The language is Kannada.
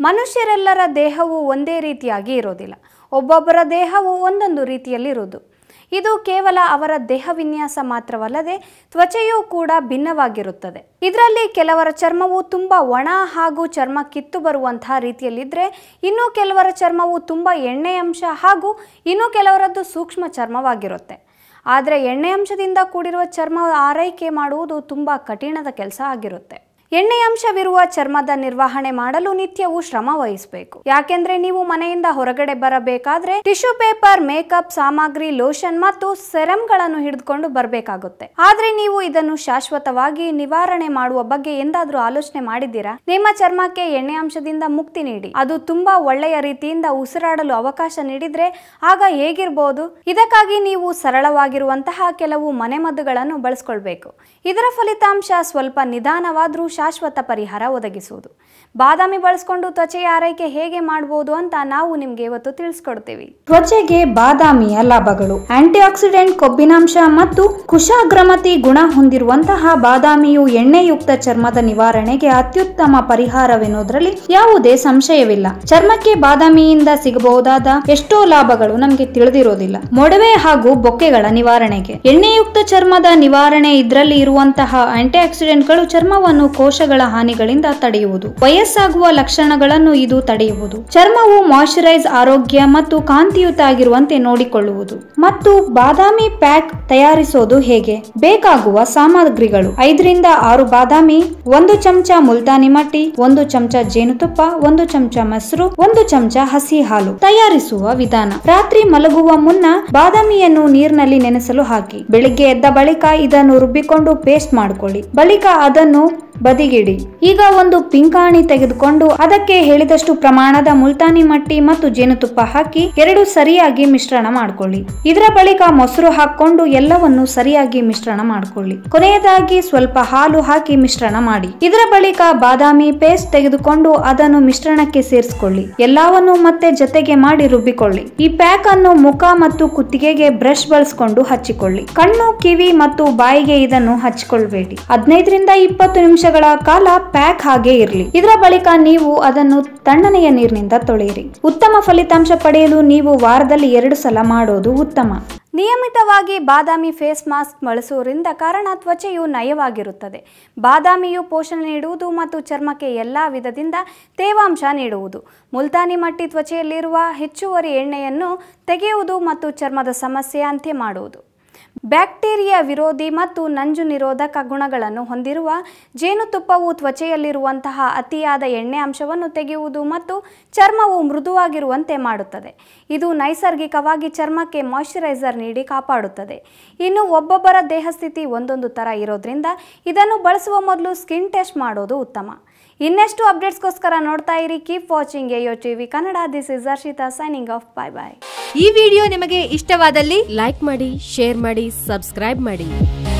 ಮನುಷ್ಯರೆಲ್ಲರ ದೇಹವು ಒಂದೇ ರೀತಿಯಾಗಿ ಇರೋದಿಲ್ಲ ಒಬ್ಬೊಬ್ಬರ ದೇಹವು ಒಂದೊಂದು ರೀತಿಯಲ್ಲಿರುವುದು ಇದು ಕೇವಲ ಅವರ ದೇಹ ವಿನ್ಯಾಸ ಮಾತ್ರವಲ್ಲದೆ ತ್ವಚೆಯೂ ಕೂಡ ಭಿನ್ನವಾಗಿರುತ್ತದೆ ಇದರಲ್ಲಿ ಕೆಲವರ ಚರ್ಮವು ತುಂಬ ಒಣ ಹಾಗೂ ಚರ್ಮ ಕಿತ್ತು ಬರುವಂತಹ ರೀತಿಯಲ್ಲಿದ್ದರೆ ಇನ್ನು ಕೆಲವರ ಚರ್ಮವು ತುಂಬ ಎಣ್ಣೆ ಅಂಶ ಹಾಗೂ ಇನ್ನು ಕೆಲವರದ್ದು ಸೂಕ್ಷ್ಮ ಚರ್ಮವಾಗಿರುತ್ತೆ ಆದರೆ ಎಣ್ಣೆ ಅಂಶದಿಂದ ಕೂಡಿರುವ ಚರ್ಮ ಆರೈಕೆ ಮಾಡುವುದು ತುಂಬ ಕಠಿಣದ ಕೆಲಸ ಆಗಿರುತ್ತೆ ಎಣ್ಣೆ ಅಂಶವಿರುವ ಚರ್ಮದ ನಿರ್ವಹಣೆ ಮಾಡಲು ನಿತ್ಯವೂ ಶ್ರಮ ವಹಿಸಬೇಕು ಯಾಕೆಂದ್ರೆ ನೀವು ಮನೆಯಿಂದ ಹೊರಗಡೆ ಬರಬೇಕಾದ್ರೆ ಟಿಶ್ಯೂ ಪೇಪರ್ ಮೇಕಪ್ ಸಾಮಗ್ರಿ ಲೋಷನ್ ಮತ್ತು ಸೆರಮ್ಗಳನ್ನು ಹಿಡಿದುಕೊಂಡು ಬರಬೇಕಾಗುತ್ತೆ ಆದ್ರೆ ನೀವು ಇದನ್ನು ಶಾಶ್ವತವಾಗಿ ನಿವಾರಣೆ ಮಾಡುವ ಬಗ್ಗೆ ಎಂದಾದ್ರೂ ಆಲೋಚನೆ ಮಾಡಿದ್ದೀರಾ ನಿಮ್ಮ ಚರ್ಮಕ್ಕೆ ಎಣ್ಣೆ ಅಂಶದಿಂದ ಮುಕ್ತಿ ನೀಡಿ ಅದು ತುಂಬಾ ಒಳ್ಳೆಯ ರೀತಿಯಿಂದ ಉಸಿರಾಡಲು ಅವಕಾಶ ನೀಡಿದ್ರೆ ಆಗ ಹೇಗಿರ್ಬೋದು ಇದಕ್ಕಾಗಿ ನೀವು ಸರಳವಾಗಿರುವಂತಹ ಕೆಲವು ಮನೆಮದ್ದುಗಳನ್ನು ಬಳಸ್ಕೊಳ್ಬೇಕು ಇದರ ಫಲಿತಾಂಶ ಸ್ವಲ್ಪ ನಿಧಾನವಾದ್ರೂ ಶಾಶ್ವತ ಪರಿಹಾರ ಒದಗಿಸುವುದು ಬಾದಾಮಿ ಬಳಸ್ಕೊಂಡು ತ್ವಚೆಯ ಆರೈಕೆ ಹೇಗೆ ಮಾಡಬಹುದು ಅಂತ ನಾವು ನಿಮ್ಗೆ ಇವತ್ತು ತಿಳಿಸ್ಕೊಡ್ತೀವಿ ತ್ವಚೆಗೆ ಬಾದಾಮಿಯ ಲಾಭಗಳು ಆಂಟಿ ಆಕ್ಸಿಡೆಂಟ್ ಕೊಬ್ಬಿನಾಂಶ ಮತ್ತು ಕುಶಾಗ್ರಮತಿ ಗುಣ ಹೊಂದಿರುವಂತಹ ಬಾದಾಮಿಯು ಎಣ್ಣೆಯುಕ್ತ ಚರ್ಮದ ನಿವಾರಣೆಗೆ ಅತ್ಯುತ್ತಮ ಪರಿಹಾರವೆನ್ನುವುದರಲ್ಲಿ ಯಾವುದೇ ಸಂಶಯವಿಲ್ಲ ಚರ್ಮಕ್ಕೆ ಬಾದಾಮಿಯಿಂದ ಸಿಗಬಹುದಾದ ಎಷ್ಟೋ ಲಾಭಗಳು ನಮಗೆ ತಿಳಿದಿರೋದಿಲ್ಲ ಮೊಡವೆ ಹಾಗೂ ಬೊಕ್ಕೆಗಳ ನಿವಾರಣೆಗೆ ಎಣ್ಣೆಯುಕ್ತ ಚರ್ಮದ ನಿವಾರಣೆ ಇದರಲ್ಲಿ ಇರುವಂತಹ ಆಂಟಿ ಆಕ್ಸಿಡೆಂಟ್ಗಳು ಚರ್ಮವನ್ನು ಕೋಶಗಳ ಹಾನಿಗಳಿಂದ ತಡೆಯುವುದು ವಯಸ್ಸಾಗುವ ಲಕ್ಷಣಗಳನ್ನು ಇದು ತಡೆಯುವುದು ಚರ್ಮವು ಮಾಯಿಶ್ಚರೈಸ್ ಆರೋಗ್ಯ ಮತ್ತು ಕಾಂತಿಯುತ ಆಗಿರುವಂತೆ ನೋಡಿಕೊಳ್ಳುವುದು ಮತ್ತು ಬಾದಾಮಿ ಪ್ಯಾಕ್ ತಯಾರಿಸೋದು ಹೇಗೆ ಬೇಕಾಗುವ ಸಾಮಗ್ರಿಗಳು ಐದರಿಂದ ಆರು ಬಾದಾಮಿ ಒಂದು ಚಮಚ ಮುಲ್ತಾನಿ ಮಟ್ಟಿ ಒಂದು ಚಮಚ ಜೇನುತುಪ್ಪ ಒಂದು ಚಮಚ ಮೊಸರು ಒಂದು ಚಮಚ ಹಸಿ ಹಾಲು ತಯಾರಿಸುವ ವಿಧಾನ ರಾತ್ರಿ ಮಲಗುವ ಮುನ್ನ ಬಾದಾಮಿಯನ್ನು ನೀರಿನಲ್ಲಿ ನೆನೆಸಲು ಹಾಕಿ ಬೆಳಿಗ್ಗೆ ಎದ್ದ ಬಳಿಕ ಇದನ್ನು ರುಬ್ಬಿಕೊಂಡು ಪೇಸ್ಟ್ ಮಾಡಿಕೊಳ್ಳಿ ಬಳಿಕ ಅದನ್ನು ಬದಿಗಿಡಿ ಈಗ ಒಂದು ಪಿಂಕಾಣಿ ತೆಗೆದುಕೊಂಡು ಅದಕ್ಕೆ ಹೇಳಿದಷ್ಟು ಪ್ರಮಾಣದ ಮುಲ್ತಾನಿ ಮಟ್ಟಿ ಮತ್ತು ಜೇನುತುಪ್ಪ ಹಾಕಿ ಎರಡು ಸರಿಯಾಗಿ ಮಿಶ್ರಣ ಮಾಡಿಕೊಳ್ಳಿ ಇದರ ಬಳಿಕ ಮೊಸರು ಹಾಕೊಂಡು ಎಲ್ಲವನ್ನು ಸರಿಯಾಗಿ ಮಿಶ್ರಣ ಮಾಡಿಕೊಳ್ಳಿ ಕೊನೆಯದಾಗಿ ಸ್ವಲ್ಪ ಹಾಲು ಹಾಕಿ ಮಿಶ್ರಣ ಮಾಡಿ ಇದರ ಬಳಿಕ ಬಾದಾಮಿ ಪೇಸ್ಟ್ ತೆಗೆದುಕೊಂಡು ಅದನ್ನು ಮಿಶ್ರಣಕ್ಕೆ ಸೇರಿಸಿಕೊಳ್ಳಿ ಎಲ್ಲವನ್ನು ಮತ್ತೆ ಜೊತೆಗೆ ಮಾಡಿ ರುಬ್ಬಿಕೊಳ್ಳಿ ಈ ಪ್ಯಾಕ್ ಅನ್ನು ಮುಖ ಮತ್ತು ಕುತ್ತಿಗೆಗೆ ಬ್ರಷ್ ಬಳಸಿಕೊಂಡು ಹಚ್ಚಿಕೊಳ್ಳಿ ಕಣ್ಣು ಕಿವಿ ಮತ್ತು ಬಾಯಿಗೆ ಇದನ್ನು ಹಚ್ಚಿಕೊಳ್ಬೇಡಿ ಹದಿನೈದರಿಂದ ಇಪ್ಪತ್ತು ನಿಮಿಷಗಳ ಕಾಲ ಪ್ಯಾಕ್ ಹಾಗೆ ಇರಲಿ ಇದರ ಬಳಿಕ ನೀವು ಅದನ್ನು ತಣ್ಣನೆಯ ನೀರಿನಿಂದ ತೊಳೆಯಿರಿ ಉತ್ತಮ ಫಲಿತಾಂಶ ಪಡೆಯಲು ನೀವು ವಾರದಲ್ಲಿ ಎರಡು ಸಲ ಮಾಡೋದು ಉತ್ತಮ ನಿಯಮಿತವಾಗಿ ಬಾದಾಮಿ ಫೇಸ್ ಮಾಸ್ಕ್ ಬಳಸುವುದರಿಂದ ಕಾರಣ ತ್ವಚೆಯು ನಯವಾಗಿರುತ್ತದೆ ಬಾದಾಮಿಯು ಪೋಷಣೆ ನೀಡುವುದು ಮತ್ತು ಚರ್ಮಕ್ಕೆ ಎಲ್ಲ ವಿಧದಿಂದ ತೇವಾಂಶ ನೀಡುವುದು ಮುಲ್ತಾನಿ ಮಟ್ಟಿ ತ್ವಚೆಯಲ್ಲಿರುವ ಹೆಚ್ಚುವರಿ ಎಣ್ಣೆಯನ್ನು ತೆಗೆಯುವುದು ಮತ್ತು ಚರ್ಮದ ಸಮಸ್ಯೆ ಅಂತ್ಯ ಮಾಡುವುದು ಬ್ಯಾಕ್ಟೀರಿಯಾ ವಿರೋಧಿ ಮತ್ತು ನಂಜು ನಿರೋಧಕ ಗುಣಗಳನ್ನು ಹೊಂದಿರುವ ಜೇನುತುಪ್ಪವು ತ್ವಚೆಯಲ್ಲಿರುವಂತಹ ಅತಿಯಾದ ಎಣ್ಣೆ ಅಂಶವನ್ನು ತೆಗೆಯುವುದು ಮತ್ತು ಚರ್ಮವು ಮೃದುವಾಗಿರುವಂತೆ ಮಾಡುತ್ತದೆ ಇದು ನೈಸರ್ಗಿಕವಾಗಿ ಚರ್ಮಕ್ಕೆ ಮಾಯಿಶ್ಚರೈಸರ್ ನೀಡಿ ಕಾಪಾಡುತ್ತದೆ ಇನ್ನು ಒಬ್ಬೊಬ್ಬರ ದೇಹ ಸ್ಥಿತಿ ಒಂದೊಂದು ಥರ ಇರೋದ್ರಿಂದ ಇದನ್ನು ಬಳಸುವ ಮೊದಲು ಸ್ಕಿನ್ ಟೆಸ್ಟ್ ಮಾಡೋದು ಉತ್ತಮ ಇನ್ನೆಷ್ಟು ಅಪ್ಡೇಟ್ಸ್ಗೋಸ್ಕರ ನೋಡ್ತಾ ಇರಿ ಕೀಪ್ ವಾಚಿಂಗ್ ಎಯೋ TV Kannada this is Harshitha signing off bye bye ಈ ವಿಡಿಯೋ ನಿಮಗೆ ಇಷ್ಟವಾದಲ್ಲಿ ಲೈಕ್ ಮಾಡಿ ಶೇರ್ ಮಾಡಿ ಸಬ್ಸ್ಕ್ರೈಬ್ ಮಾಡಿ